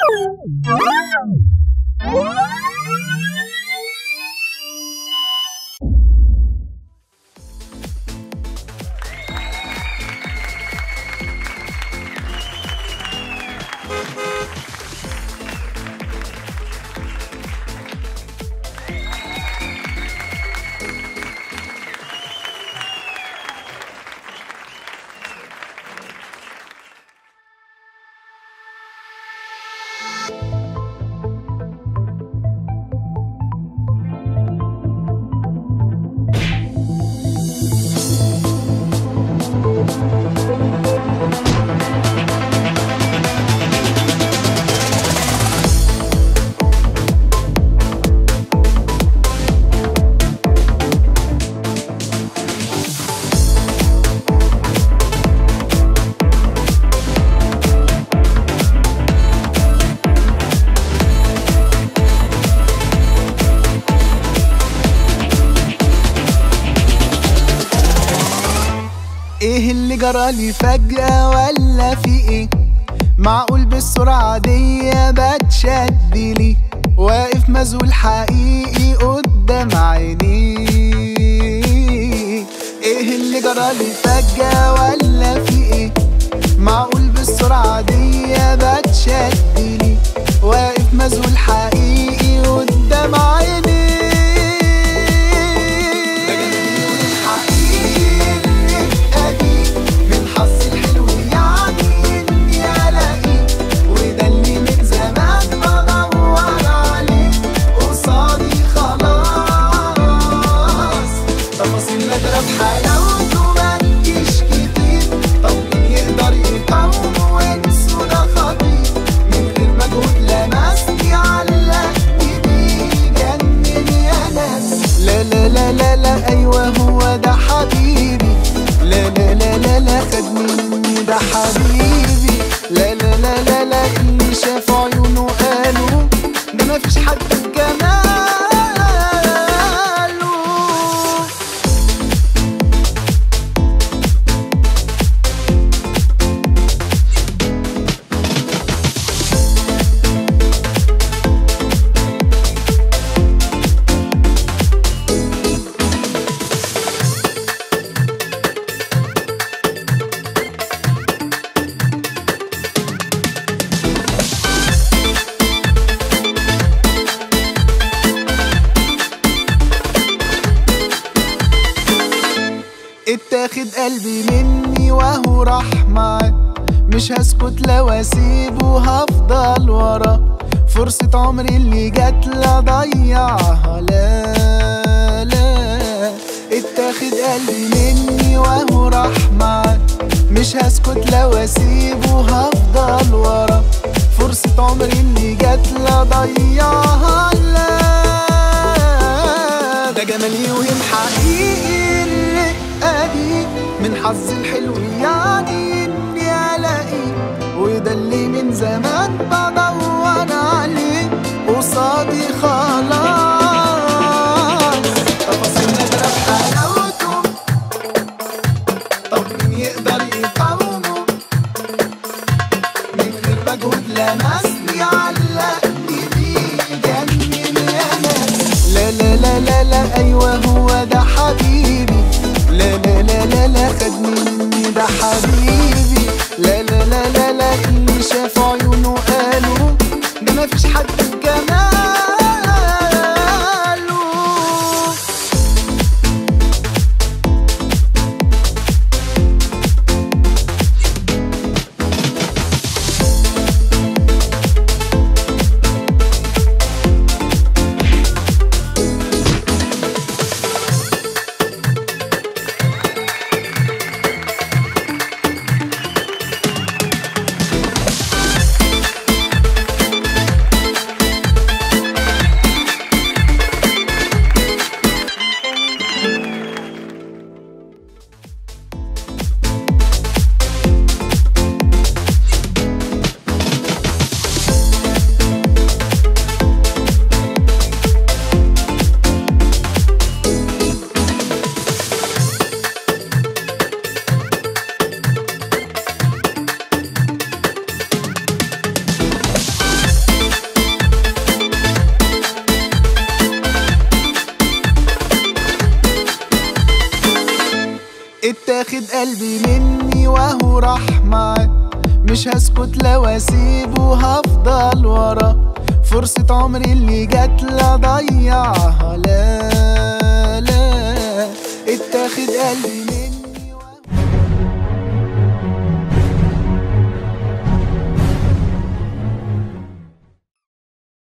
ايه اللي جرالي فجأة ولا في ايه معقول بالسرعة دي بتشد لي واقف مذهول حقيقي قدام عيني ايه اللي جرالي فجأة ولا في ايه معقول بالسرعة دي بتشد لي واقف مذهول حقيقي قدام عيني من حظي الحلو يعني اني الاقيه وده اللي من زمان بدور عليه قصادي خلاص تفاصيل نادرة بحلاوته ما تجيش كتير طب مين يقدر يقاوم وانسوا ده خطير من غير مجهود لمسني علقني بيه جنن يا ناس لا لا لا لا لا ايوه هو ده حبيبي لا لا لا لا لا خدني مني ده حبيبي لا لا لا لا لا اللي شاف عيونه قالوا ده مفيش حد بجماله اتاخد قلبي مني وهو راح معاه مش هسكت لو اسيبه هفضل وراه فرصة عمري اللي جات لا ضيعها لا لا اتاخد قلبي مني وهو راح معاه مش هسكت لو اسيبه هفضل وراه فرصة عمري اللي جات لا ضيعها لا ده جمال يوهم حقيقي الرقة دي من حظي الحلو يعني اني الاقيه وده اللي من زمان بدور عليه قصادي خلاص تفاصيل نادرة بحلاوته طب مين يقدر يقاومه من غير مجهود لمسني علقني بيه جنن يا ناس لا لا لا لا لا ايوه هو ده حبيبي لا لا لا لا لا خدني مني ده حبيبي لا لا لا لا لا اللي شاف عيونه قالوا ده مفيش حد بجماله اتاخد قلبي مني وهو راح معاه مش هسكت لو اسيبه هفضل وراه فرصة عمري اللي جات لا ضيعها لا لا اتاخد قلبي